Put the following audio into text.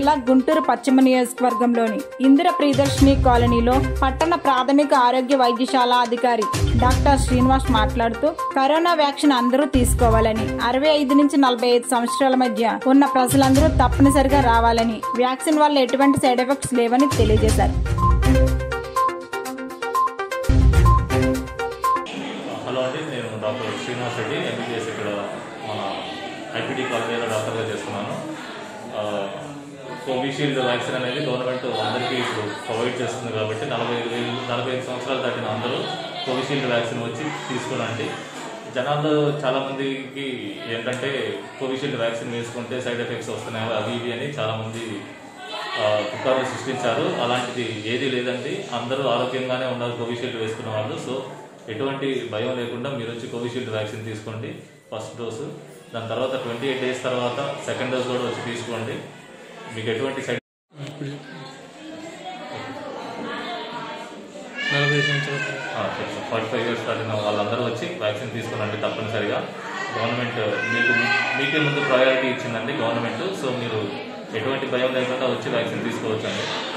జిల్లా గుంటూరు పశ్చిమ నియోజకవర్గంలోని ఇందిర ప్రియదర్శిని కాలనీలో పట్టణ ప్రాథమిక ఆరోగ్య వైద్యశాల అధికారి డాక్టర్ శ్రీనివాస్ మాట్లాడుతూ కరోనా వ్యాక్సిన్ అందరూ తీసుకోవాలని అరవై ఐదు నుంచి నలభై ఐదు సంవత్సరాల మధ్య ఉన్న ప్రజలందరూ తప్పనిసరిగా రావాలని వ్యాక్సిన్ వల్ల ఎటువంటి సైడ్ ఎఫెక్ట్స్ లేవని తెలియజేశారు హలో అండి నేను డాక్టర్ శ్రీనివాస్ రెడ్డి ఎంబీబీఎస్ ఇక్కడ మన ఐపీడీ కాలేజీలో డాక్టర్గా చేస్తున్నాను ఆ, కోవిషీల్డ్ వ్యాక్సిన్ అనేది గవర్నమెంట్ అందరికీ ఇప్పుడు ప్రొవైడ్ చేస్తుంది కాబట్టి నలభై ఐదు వేలు నలభై ఐదు సంవత్సరాలు దాటిన అందరూ కోవిషీల్డ్ వ్యాక్సిన్ వచ్చి తీసుకోనండి జనాల్లో చాలామందికి ఏంటంటే కోవిషీల్డ్ వ్యాక్సిన్ వేసుకుంటే సైడ్ ఎఫెక్ట్స్ వస్తున్నాయి అవి ఇవి అని చాలామంది ఆ, పుకార్లు సృష్టించారు అలాంటిది ఏది లేదండి అందరూ ఆరోగ్యంగానే ఉన్నారు కోవిషీల్డ్ వేసుకున్న వాళ్ళు సో ఎటువంటి భయం లేకుండా మీరు వచ్చి కోవిషీల్డ్ వ్యాక్సిన్ తీసుకోండి ఫస్ట్ డోసు దాని తర్వాత ట్వంటీ ఎయిట్ డేస్ తర్వాత సెకండ్ డోస్ కూడా వచ్చి తీసుకోండి మీకు ఎటువంటి సైడ్ నలభై సంవత్సరాలు ఫార్టీ ఫైవ్ ఇయర్స్ దాటిన వాళ్ళందరూ వచ్చి వ్యాక్సిన్ తీసుకోనండి తప్పనిసరిగా గవర్నమెంట్ మీకు మీకే ముందు ప్రయారిటీ ఇచ్చిందండి గవర్నమెంట్ సో మీరు ఎటువంటి భయం లేకుండా వచ్చి వ్యాక్సిన్ తీసుకోవచ్చండి